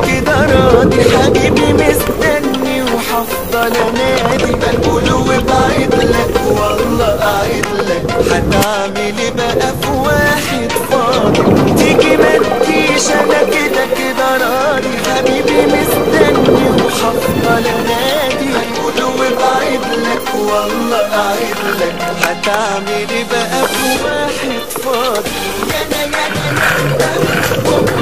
كده راضي حبيبي مستني وحفضل انادي بقول وبعيد لك والله قاعد لك هتعمل إيه بقى في واحد فاضي تيجي ما تجيش انا كده كده راضي حبيبي مستني وحفضل انادي بقول وبعيد لك والله قاعد لك هتعمل إيه بقى في واحد فاضي يا انا يا انا